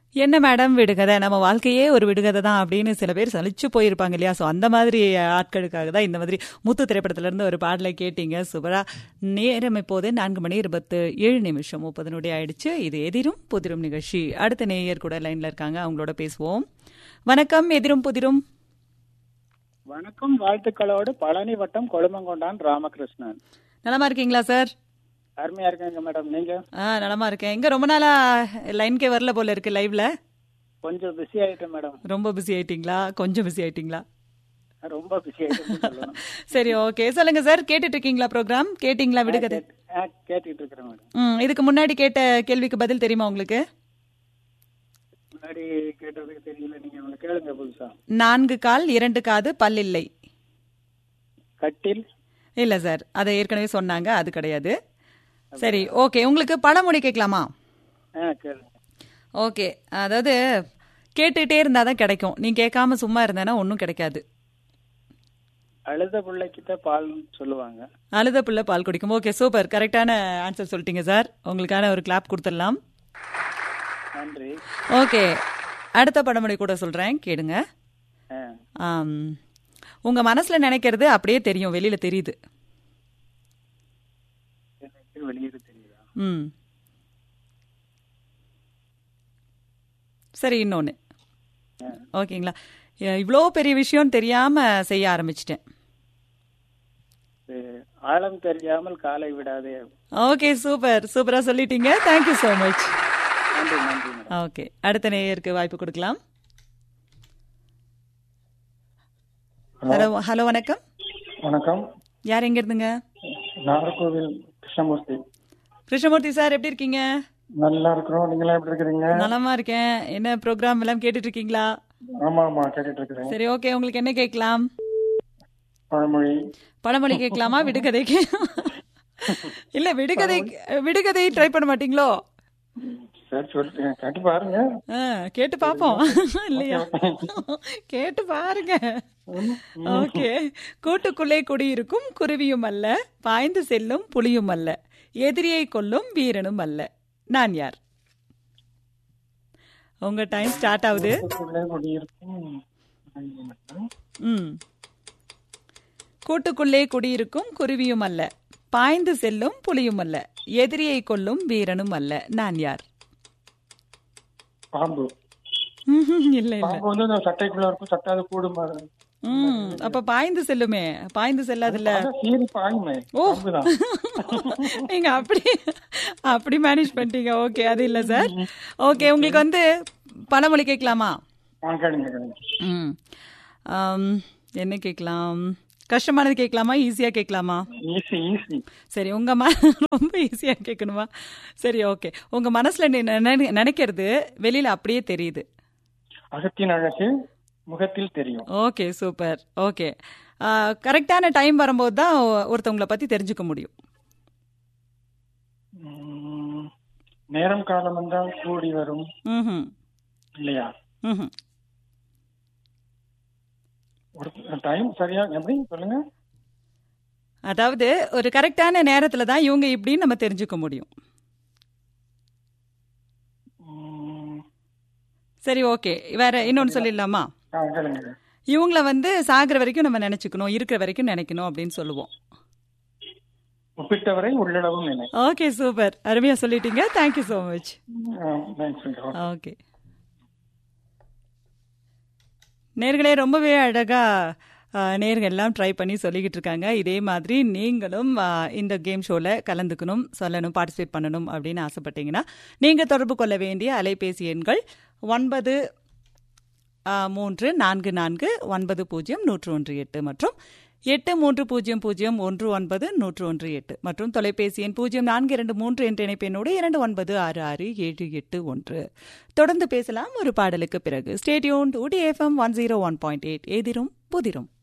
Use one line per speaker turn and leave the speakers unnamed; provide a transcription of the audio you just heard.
என்ன மேடம் விடுகதை நம்ம வாழ்க்கையே ஒரு விடுகதை தான் அப்படின்னு சில பேர் சலிச்சு போயிருப்பாங்க இல்லையா ஸோ அந்த மாதிரி ஆட்களுக்காக தான் இந்த மாதிரி முத்து திரைப்படத்துல இருந்து ஒரு பாடலை கேட்டீங்க சூப்பரா நேரம் இப்போது நான்கு மணி இருபத்து ஏழு நிமிஷம் முப்பது நொடி ஆயிடுச்சு இது எதிரும் புதிரும் நிகழ்ச்சி அடுத்த நேயர் கூட லைன்ல இருக்காங்க அவங்களோட பேசுவோம் வணக்கம் எதிரும் புதிரும்
வணக்கம் வாழ்த்துக்களோடு பழனி வட்டம் கொழுமங்கொண்டான் ராமகிருஷ்ணன்
நலமா இருக்கீங்களா சார்
அருமையா இருக்கீங்க மேடம் நீங்க
ஆ நலமா இருக்கேன் எங்க ரொம்ப நாளா லைன்கே வரல போல இருக்கு லைவ்ல
கொஞ்சம் பிஸி ஆயிட்டேன் மேடம்
ரொம்ப பிஸி ஆயிட்டீங்களா கொஞ்சம் பிஸி ஆயிட்டீங்களா
ரொம்ப பிஸி ஆயிட்டேன்னு சொல்லணும்
சரி ஓகே சொல்லுங்க சார் கேட்டுட்டு இருக்கீங்களா ப்ரோக்ராம் கேட்டிங்களா விடுகதை
ஆ, கேட்டுட்டு இருக்கிறேன் மேடம்
ம் இதுக்கு முன்னாடி கேட்ட கேள்விக்கு பதில் தெரியுமா உங்களுக்கு
முன்னாடி கேட்டதுக்கு தெரியல நீங்க ஒண்ணு கேளுங்க புதுசா
நான்கு கால் இரண்டு காது பல் இல்லை
கட்டில்
இல்ல சார் அதை ஏற்கனவே சொன்னாங்க அது கிடையாது சரி ஓகே உங்களுக்கு பழமொழி கேட்கலாமா
ஆ கேளுங்க
ஓகே அதாவது கேட்டுட்டே இருந்தா தான் கிடைக்கும் நீ கேட்காம சும்மா இருந்தேன்னா ஒன்றும் கிடைக்காது
அழுத பிள்ளைக்கு தான் பால்னு சொல்லுவாங்க
அழுத பிள்ளை பால் குடிக்கும் ஓகே சூப்பர் கரெக்டான ஆன்சர் சொல்லிட்டீங்க சார் உங்களுக்கான ஒரு கிளாப் கொடுத்துடலாம்
நன்றி
ஓகே அடுத்த பழமொழி கூட சொல்றேன் கேளுங்க
ஆ,
ஆம், உங்க மனசுல நினைக்கிறது அப்படியே தெரியும் வெளியில தெரியுது
எனக்கு வெளியே தெரியுதா
ம் சரி இன்னொன்று ஓகேங்களா இவ்வளோ பெரிய விஷயம் தெரியாம செய்ய ஆரம்பிச்சிட்டேன்
இது ஆழம் தெரியாமல் காலை விடாதே
ஓகே சூப்பர் சூப்பரா சொல்லிட்டீங்க தேங்க்யூ ஸோ மச்
நன்றி நன்றி மேடம்
ஓகே அடுத்த நேயருக்கு வாய்ப்பு கொடுக்கலாம் ஹலோ ஹலோ வணக்கம்
வணக்கம்
யார் எங்க இருந்துங்க
நாகர்கோவில் கிருஷ்ணமூர்த்தி
கிருஷ்ணமூர்த்தி சார் எப்படி இருக்கீங்க
நல்லா இருக்கிறோம் நீங்களா எப்படி இருக்கிறீங்க
நலமா இருக்கேன் என்ன ப்ரோக்ராம் எல்லாம் கேட்டுட்டு இருக்கீங்களா
ஆமா ஆமா கேட்டுட்டு இருக்கிறேன்
சரி ஓகே உங்களுக்கு என்ன கேட்கலாம்
பழமொழி
பழமொழி கேட்கலாமா விடுகதை கே- இல்ல விடுகதை விடுகதை ட்ரை பண்ண மாட்டீங்களோ
சரி சொல்லிட்டு கேட்டு பாருங்க
ஆ, கேட்டு பாப்போம் இல்லையா கேட்டு பாருங்க ஓகே கூட்டுக்குள்ளே குடியிருக்கும் குருவியும் அல்ல பாய்ந்து செல்லும் புலியும் அல்ல எதிரியை கொல்லும் வீரனும் அல்ல நான் யார் உங்க டைம் ஸ்டார்ட் ஆகுது
கூட்டுக்குள்ளே குடியிருக்கும்
ம் கூட்டுக்குள்ளே குடியிருக்கும் குருவியும் அல்ல பாய்ந்து செல்லும் புலியும் அல்ல எதிரியை கொல்லும் வீரனும் அல்ல நான் யார்
பாம்பு
ம்ஹும், இல்ல இல்ல
பாம்பு வந்து அந்த சட்டைக்குள்ள இருக்கும் சட்டாத கூடு மாதிரி
ம் அப்ப பாய்ந்து செல்லுமே பாய்ந்து செல்லாதுல்ல
அதான் சீறி பாயுமே
ஓ
பாம்புதான்
நீங்க அப்படி அப்படி மேனேஜ் பண்ணிட்டீங்க ஓகே அது இல்ல சார் ஓகே உங்களுக்கு வந்து பழமொழி கேட்கலாமா
ஆ, கேளுங்க கேளுங்க
ம் ஆம், என்ன கேட்கலாம் கஷ்டமானது கேட்கலாமா ஈஸியா கேட்கலாமா
ஈஸி ஈஸி
சரி உங்க ம ரொம்ப ஈஸியா கேட்கணுமா சரி ஓகே உங்க மனசுல நீ நினை- நினைக்கிறது வெளியில அப்படியே தெரியுது
அகத்தின் அழகு முகத்தில் தெரியும்
ஓகே சூப்பர் ஓகே கரெக்டான டைம் வரும்போது தான் ஒருத்தவங்கள பத்தி தெரிஞ்சுக்க முடியும்
உம், நேரம் காலம் வந்தால் கூடி வரும்
ம்ஹும்
இல்லையா
ம்ஹும்
ஒரு டைம் சரியா எப்படி சொல்லுங்க
அதாவது ஒரு கரெக்டான நேரத்துல தான் இவங்க இப்படின்னு நம்ம தெரிஞ்சுக்க முடியும்
உம்,
சரி ஓகே வேற இன்னொன்னு சொல்லிடலாமா
ஆ, கேளுங்க
இவங்கள வந்து சாகிற வரைக்கும் நம்ம நினைச்சுக்கணும் இருக்கிற வரைக்கும் நினைக்கணும் அப்படின்னு சொல்லுவோம்
ஒப்பிட்டவரை உள்ளளவும் நினை
ஓகே சூப்பர் அருமையா சொல்லிட்டீங்க thank you so much
thanks
okay நேர்களே ரொம்பவே அழகா ஆ, நேர்கள் எல்லாம் ட்ரை பண்ணி சொல்லிக்கிட்டு இருக்காங்க இதே மாதிரி நீங்களும் ஆ, இந்த கேம் ஷோவில் கலந்துக்கணும் சொல்லணும் பார்ட்டிசிபேட் பண்ணணும் அப்படின்னு ஆசைப்பட்டீங்கன்னா நீங்கள் தொடர்பு கொள்ள வேண்டிய அலைபேசி எண்கள் ஒன்பது ஆ, மூன்று நான்கு நான்கு ஒன்பது பூஜ்ஜியம் நூற்று ஒன்று எட்டு மற்றும் எட்டு மூன்று பூஜ்ஜியம் பூஜ்ஜியம் ஒன்று ஒன்பது நூற்று ஒன்று எட்டு மற்றும் தொலைபேசி எண் பூஜ்ஜியம் நான்கு இரண்டு மூன்று என்ற இணைப்பெண்ணோடு இரண்டு ஒன்பது ஆறு ஆறு ஏழு எட்டு ஒன்று தொடர்ந்து பேசலாம் ஒரு பாடலுக்கு பிறகு ஸ்டேடியோன் Ooty FM one zero one point eight எதிரும் புதிரும்